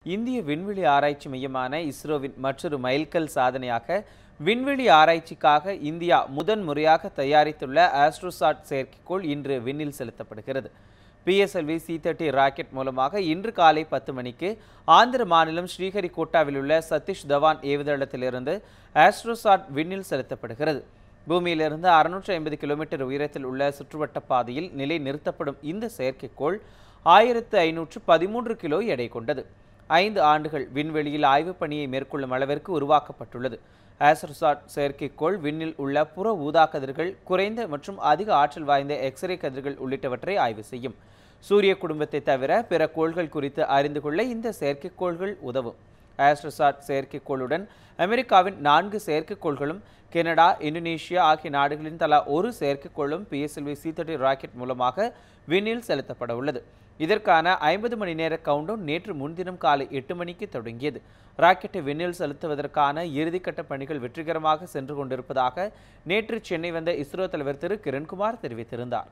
இந்திய விண்வெளி ஆராய்ச்சி மையமான இஸ்ரோவின் மற்றொரு மைல்கல் சாதனையாக விண்வெளி ஆராய்ச்சிக்காக இந்தியா முதன் முறையாக தயாரித்துள்ள ஆஸ்ட்ரோசாட் செயற்கைக்கோள் இன்று விண்ணில் செலுத்தப்படுகிறது பிஎஸ்எல்வி சி தேர்ட்டி ராக்கெட் மூலமாக இன்று காலை பத்து மணிக்கு ஆந்திர மாநிலம் ஸ்ரீஹரிகோட்டாவில் உள்ள சதீஷ் தவான் ஏவுதளத்திலிருந்து ஆஸ்ட்ரோசாட் விண்ணில் செலுத்தப்படுகிறது பூமியிலிருந்து அறுநூற்றி ஐம்பது கிலோமீட்டர் உயரத்தில் உள்ள சுற்றுவட்ட பாதையில் நிலை நிறுத்தப்படும் இந்த செயற்கைக்கோள் ஆயிரத்து ஐநூற்று பதிமூன்று கிலோ எடை கொண்டது ஐந்து ஆண்டுகள் விண்வெளியில் ஆய்வுப் பணியை மேற்கொள்ளும் அளவிற்கு உருவாக்கப்பட்டுள்ளது ஆஸ்ட்ரோசாட் செயற்கைக்கோள் விண்ணில் உள்ள புற ஊதா கதிர்கள் குறைந்த மற்றும் அதிக ஆற்றல் வாய்ந்த எக்ஸ்ரே கதிர்கள் உள்ளிட்டவற்றை ஆய்வு செய்யும் சூரிய குடும்பத்தை தவிர பிற கோள்கள் குறித்து அறிந்து கொள்ள இந்த செயற்கைக்கோள்கள் உதவும் ஆஸ்ட்ரோசாட் செயற்கைக்கோளுடன் அமெரிக்காவின் நான்கு செயற்கைக்கோள்களும் கனடா இந்தோனேஷியா ஆகிய நாடுகளின் தலா ஒரு செயற்கைக்கோளும் பிஎஸ்எல்வி சி தேர்ட்டி ராக்கெட் மூலமாக விண்ணில் செலுத்தப்பட உள்ளது இதற்கான ஐம்பது மணி நேர கவுண்டவுன் நேற்று முன்தினம் காலை எட்டு மணிக்கு தொடங்கியது ராக்கெட்டை விண்ணில் செலுத்துவதற்கான இறுதிக்கட்ட பணிகள் வெற்றிகரமாக சென்று கொண்டிருப்பதாக நேற்று சென்னை வந்த இஸ்ரோ தலைவர் திரு கிரண்குமார் தெரிவித்திருந்தார்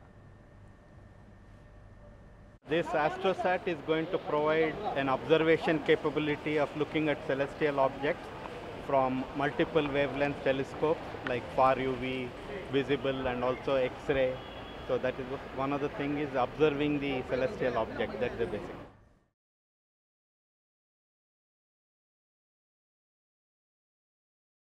This astrosat is going to provide an observation capability of looking at celestial objects from multiple wavelength telescopes like far UV, visible and also X-ray. So that is what- one of the thing is observing the celestial object. That's the basic.